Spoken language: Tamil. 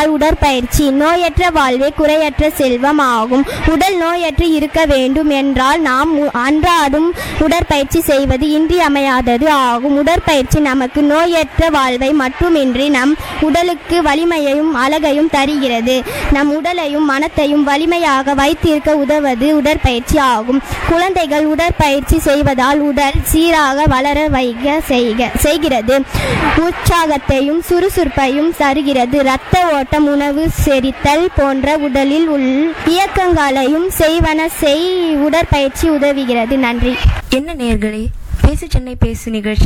நாள் உடற்பயிற்சி நோயற்ற வாழ்வே குறையற்ற செல்வம் ஆகும் உடல் நோயற்று இருக்க வேண்டும் என்றால் நாம் உ- அன்றாடும் உடற்பயிற்சி செய்வது இன்றியமையாதது ஆகும் உடற்பயிற்சி நமக்கு நோயற்ற வாழ்வை மட்டுமின்றி நம் உடலுக்கு வலிமையையும் அழகையும் தருகிறது நம் உடலையும் மனத்தையும் வலிமையாக வைத்திருக்க உதவது உடற்பயிற்சி ஆகும் குழந்தைகள் உடற்பயிற்சி செய்வதால் உடல் சீராக வளர வைக்க செய்க செய்கிறது உற்சாகத்தையும் சுறுசுறுப்பையும் தருகிறது இரத்த ஓட்டம் உணவு செரித்தல் போன்ற உடலில் உள் இயக்கங்களையும் செய்வன செய் உடற்பயிற்சி உதவுகிறது நன்றி என்ன நேர்களே பேசு சென்னை பேசு நிகழ்ச்சி